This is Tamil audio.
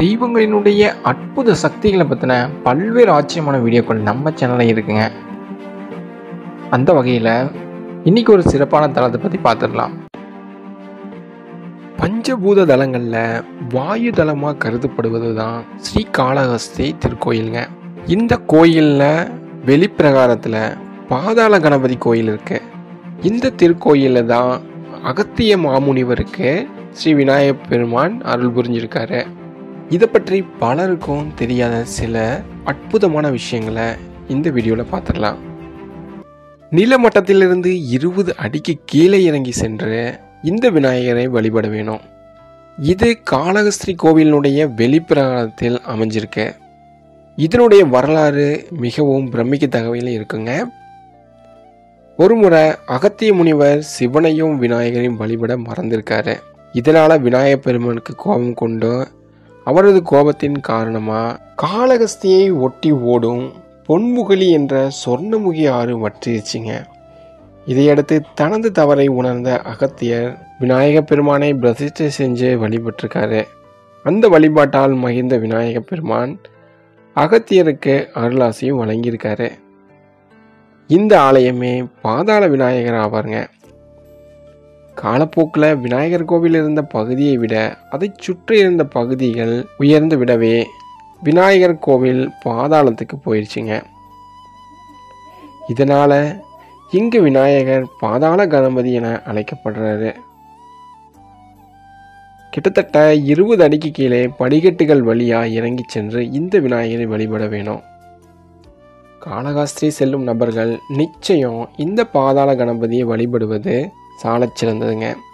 தெய்வங்களினுடைய அற்புத சக்திகளை பற்றின பல்வேறு ஆச்சரியமான வீடியோக்கள் நம்ம சேனலில் இருக்குங்க அந்த வகையில் இன்னைக்கு ஒரு சிறப்பான தலத்தை பற்றி பார்த்துடலாம் பஞ்சபூத தலங்களில் வாயு தலமாக கருதப்படுவது தான் ஸ்ரீ காளஹஸ்தி திருக்கோயிலுங்க இந்த கோயிலில் வெளிப்பிரகாரத்தில் பாதாள கணபதி கோயில் இருக்கு இந்த திருக்கோயிலில் தான் அகத்திய மாமுனிவருக்கு ஸ்ரீ விநாயகப் பெருமான் அருள் புரிஞ்சிருக்காரு இதை பற்றி பலருக்கும் தெரியாத சில அற்புதமான விஷயங்களை இந்த வீடியோவில் பார்த்துடலாம் நிலமட்டத்திலிருந்து இருபது அடிக்கு கீழே இறங்கி சென்று இந்த விநாயகரை வழிபட வேணும் இது காளகஸ்திரி கோவிலினுடைய வெளிப்பிரகாரத்தில் அமைஞ்சிருக்கு இதனுடைய வரலாறு மிகவும் பிரமிக்கத்தகவையில் இருக்குங்க ஒருமுறை அகத்திய முனிவர் சிவனையும் விநாயகரையும் வழிபட மறந்திருக்காரு இதனால விநாயகப் பெருமானுக்கு கோபம் கொண்டு அவரது கோபத்தின் காரணமா காளகஸ்தியை ஒட்டி ஓடும் பொன்முகலி என்ற சொர்ணமுகி ஆறு வற்றிருச்சுங்க இதையடுத்து தனது தவறை உணர்ந்த அகத்தியர் விநாயகப் பெருமானை பிரதிஷ்டை செஞ்சு வழிபட்டிருக்காரு அந்த வழிபாட்டால் மகிழ்ந்த விநாயகப் பெருமான் அகத்தியருக்கு அருளாசியும் வழங்கியிருக்காரு இந்த ஆலயமே பாதாள விநாயகர் ஆவாருங்க காலப்போக்கில் விநாயகர் கோவில் இருந்த பகுதியை விட அதை சுற்றி இருந்த பகுதிகள் உயர்ந்து விடவே விநாயகர் கோவில் பாதாளத்துக்கு போயிடுச்சுங்க இதனால இங்கு விநாயகர் பாதாள கணபதி என அழைக்கப்படுறாரு கிட்டத்தட்ட இருபது அடிக்கு கீழே படிக்கட்டுகள் வழியா இறங்கி சென்று இந்த விநாயகரை வழிபட வேணும் காளகாஸ்திரி செல்லும் நபர்கள் நிச்சயம் இந்த பாதாள கணபதியை வழிபடுவது சாலச் சிறந்ததுங்க